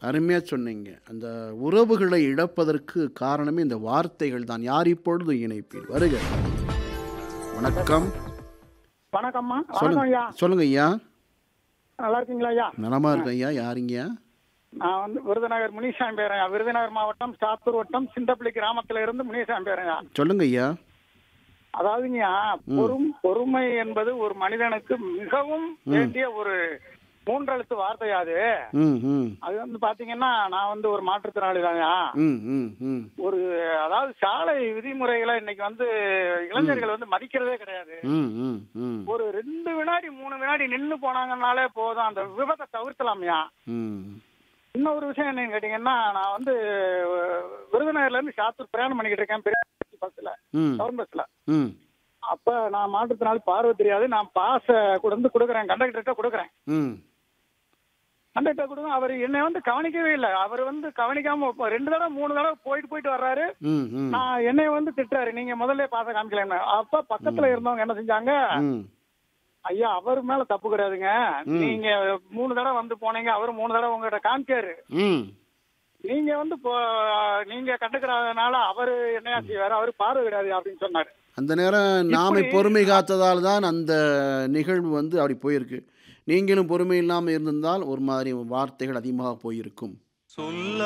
அருமையா சொன்னீங்க. அந்த உறவுகளை இழப்பதற்கு காரணமே இந்த வார்த்தைகள் தான். யார் இப்பொழுது இணைப்பில்? வருக. வணக்கம். வணக்கம்மா வணக்கம் சொல்லுங்க. ஐயா சொல்லுங்க ஐயா. நல்லா இருக்கீங்களா ஐயா நலமா இருக்கேன் ஐயா. யாருங்கய்யா? நான் வந்து விருதுநகர் முனிசாமி பேரன் விருதுநகர் மாவட்டம் சாத்தூர் வட்டம் சிந்தப்பள்ளி கிராமத்துல இருந்து முனிசாமி பேரன் சொல்லுங்க ஐயா. அதாவதுங்கய்யா பொறும் பொறுமை என்பது ஒரு மனிதனுக்கு மிகவும் வேண்டிய ஒரு மூன்றெழுத்து வார்த்தை அது ம் ம் அது வந்து பாத்தீங்கன்னா நான் வந்து ஒரு மாற்றுத்திறனாளி தாங்க ம் ம் ம் ஒரு அதாவது சாலை விதிமுறைகளை இன்னைக்கு வந்து இளைஞர்கள் வந்து மதிக்கிறதே கிடையாது ம் ம் ம் ஒரு ரெண்டு வினாடி மூணு வினாடி நின்னு போனாங்கன்னாலே போதும் அந்த விபத்தை தவிர்க்கலாம்யா ம் இன்னொரு விஷயம் என்னன்னு கேட்டீங்கன்னா நான் வந்து அஹ், விருதுநகர்ல இருந்து சாத்தூர் பிரயாணம் பண்ணிக்கிட்டு இருக்கேன் பெரிய பஸ்ல ம் டவுன் பஸ்ல ம் அப்ப நான் மாற்றுத்திறனாளி பார்வை தெரியாது நான் பாச கூட வந்து கொடுக்குறேன் கண்டக்டர்கிட்ட கொடுக்குறேன் ம் கண்டக்டர் கொடுங்க அவர் என்னை வந்து கவனிக்கவே இல்லை அவர் வந்து கவனிக்காம இப்ப ரெண்டு தடவை மூணு தடவை போயிட்டு போயிட்டு வர்றாரு ம் ம் நான் என்னைய வந்து திட்டுறாரு நீங்க முதல்ல பாச காமிக்கலன்னு அப்ப பக்கத்துல இருந்தவங்க என்ன செஞ்சாங்க ம் ஐயா அவர் மேல தப்பு கிடையாதுங்க நீங்க மூணு தடவை வந்து போனீங்க அவர் மூணு தடவை உங்ககிட்ட காமிச்சாரு ம் நீங்க வந்து இப்போ நீங்க கண்டுக்கிறதுனால அவரு என்னையா செய்வாரு அவரு பார்வை கிடையாது அப்படின்னு சொன்னாரு அந்த நேரம் நாமே இப்படி- பொறுமை காத்ததால் தான் அந்த நிகழ்வு வந்து அப்படி போயிருக்கு நீங்களும் பொறுமை இல்லாமல் இருந்திருந்தால் ஒரு மாதிரி வார்த்தைகள் அதிகமாக போயிருக்கும் சொல்ல